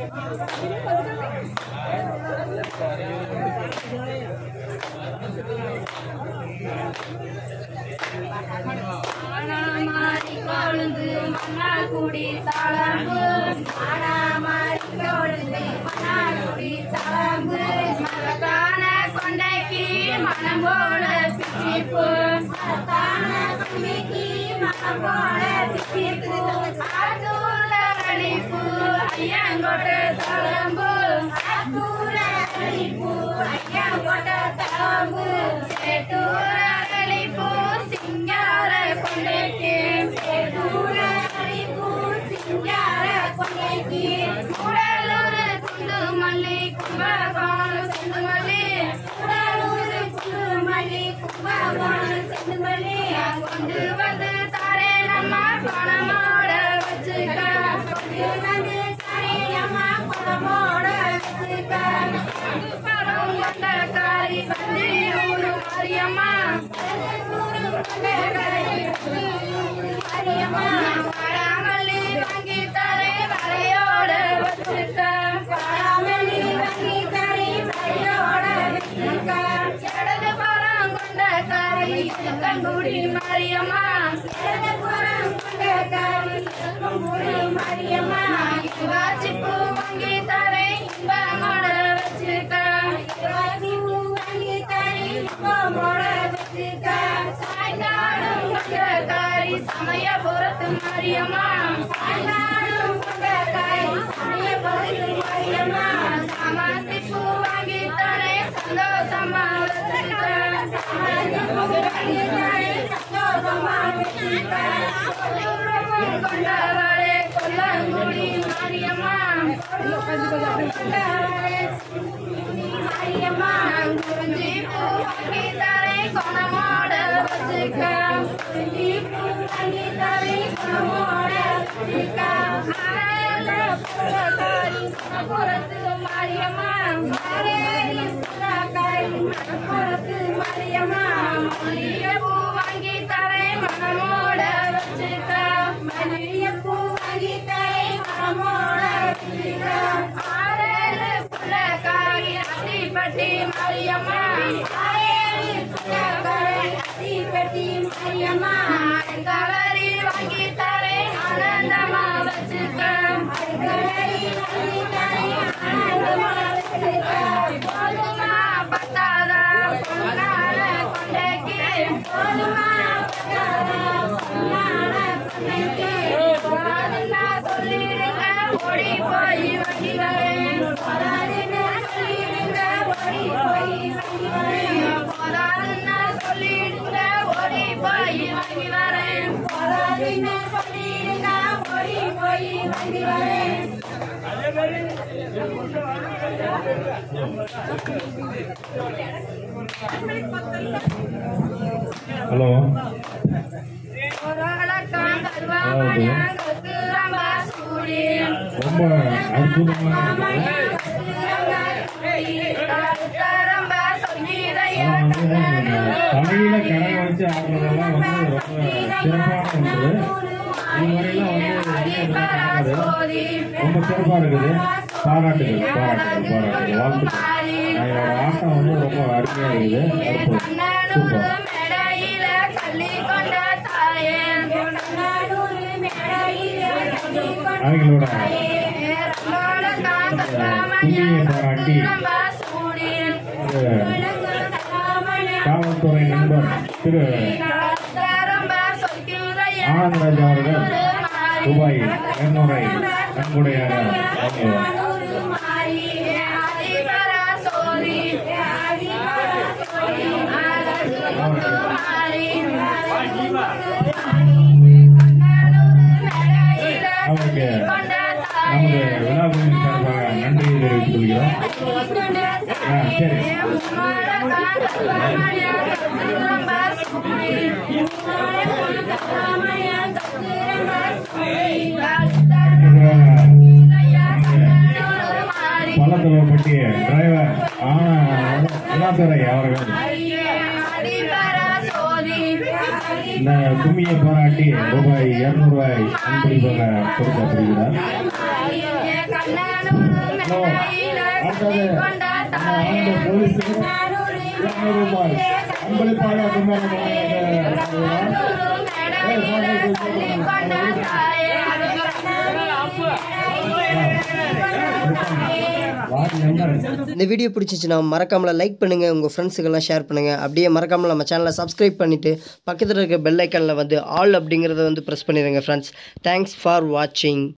மானாமாரி கொழுந்து மன்னார் குடி தளம்பு மானாமாரி கொழுந்து மன்னார் குடி தளம்பு மரத்தான கொண்டைக்கு மனம் போல பிச்சிப்பு மரத்தான கொண்டைக்கு மனம் போல பிச்சிப்பு ஆத்தூர அழிப்பு ஐயங்கோட்டு தளம்பு ஆத்தூர அழிப்பு ஐயங்கோட்டு தளம்பு சேட்டூர அழிப்பு சிங்கார கொண்டைக்கு சேட்டூர அழிப்பு சிங்கார கொண்டைக்கு கூடலூர் குண்டு மல்லி கும்பகோணம் செந்து மல்லி கூடலூர் குண்டு மல்லி கும்பகோணம் செந்து மல்லி கொண்டு வந்து தாரே நம்ம பணமோட வச்சுக்க கொண்டு வந்து தாரே நம்ம பணமோட வச்சுக்க பணம் கொண்ட காரி வந்து ஊரு மாரியம்மா ஊரு கொண்ட காரி மாரியம்மா வாடாமல்லி வாங்கி தரே வரையோட வச்சுக்க வாடாமல்லி வாங்கி தரே வரையோட வச்சுக்க இடது பணம் கொண்ட காரி கண்குடி மாரியம்மா இடது பணம் கொண்ட காரி கண்குடி மாரியம்மா வாச்சிப்பு வாங்கி தரே இன்பமோட வச்சுக்க வாச்சிப்பு வாங்கி தரே இன்பமோட வச்சுக்க சாய்ந்தாடும் கொண்ட காரி சமயபுரத்து மாரியம்மா சாய்ந்தாடும் கொண்ட காரி சமயபுரத்து மாரியம்மா சாமாசி பூ வாங்கி தரே சந்தோஷமா வச்சுக்க சாமாசி பூ வாங்கி தரே சந்தோஷமா வச்சுக்க கொண்டவளே கொல்லங்குடி மாரியம்மா கொண்டவளே மாரியம்மா குறிஞ்சி பூ வாங்கி தரே குணமோட வச்சுக்க குறிஞ்சி பூ வாங்கி தரே குணமோட வச்சுக்க ஆரேல புறக்காரி மணப்புறத்து மாரியம்மா ஆரேல புறக்காரி மணப்புறத்து மாரியம்மா மல்லிகை பூ வாங்கி தரே மனமோட வச்சுக்க மல்லிகை பூ வாங்கி தரே மனமோட வச்சுக்க ஆரேல புறக்காரி அத்திப்பட்டி மாரியம்மா ஆரேல புறக்காரி அத்திப்பட்டி மாரியம்மா கலரி வாங்கி தரே ஆனந்தமா வச்சுக்க கலரி வாங்கி தரே ஆனந்தமா வச்சுக்க போதுமா பத்தாதா பொன்னான கொண்டைக்கு போதுமா பத்தாதா பொன்னான கொண்டைக்கு போதுன்னா சொல்லிடுங்க ஓடி போய் வாங்கி வரேன் போதாதுன்னா சொல்லிடுங்க ஓடி போய் வாங்கி வரேன் போதாதுன்னா சொல்லிடுங்க ஓடி போய் வாங்கி வரேன் போதாதுன்னா சொல்லிடுங்க ஓடி போய் வாங்கி வரேன் ஹலோ ஒரு அழகான கருவாமணியாக ரம்பா சூடி ரொம்ப அற்புதமாக இருக்குது தலையில கடை வச்சு ஆடுறதெல்லாம் வந்து ரொம்ப சிறப்பான ஒன்று இதுவரையெல்லாம் வந்து ரொம்ப சிறப்பா இருக்குது பாராட்டுகள் பாராட்டுகள் பாராட்டுகள் வாழ்த்துக்கள் என்னோட ஆட்டம் வந்து ரொம்ப அருமையா இருக்குது அற்புதம் சூப்பர் அவங்களோட காவல்துறை நண்பர் திரு ஆனந்தராஜ் அவர்கள் ரூபாய் இருநூறை நன்கொடையாக வழங்குவார் அவருக்கு நமது விழாவின் சார்பாக நன்றியை தெரிவித்துக் கொள்கிறோம் ஆ, சரி பள்ளத்தலைப்பட்டி டிரைவர் ஆன அண்ணாதுரை அவர்கள் இந்த கும்மியை பாராட்டி ரூபாய் இருநூறு ரூபாய் அன்பளிப்பாக கொடுக்கப்படுகிறார் கண்ணனூர் அடுத்தது நம்ம ஆனந்த போலீஸுக்கு இருநூறு ரூபாய் அன்பளிப்பாக வார்டு மெம்பர் இந்த வீடியோ பிடிச்சிச்சுன்னா மறக்காமல் லைக் பண்ணுங்கள் உங்கள் ஃப்ரெண்ட்ஸுக்கெல்லாம் ஷேர் பண்ணுங்கள் அப்படியே மறக்காமல் நம்ம சேனலை சப்ஸ்கிரைப் பண்ணிவிட்டு பக்கத்தில் இருக்க பெல் ஐக்கனில் வந்து ஆல் அப்படிங்கிறத வந்து ப்ரெஸ் பண்ணிடுங்க ஃப்ரெண்ட்ஸ் தேங்க்ஸ் ஃபார் வாட்சிங்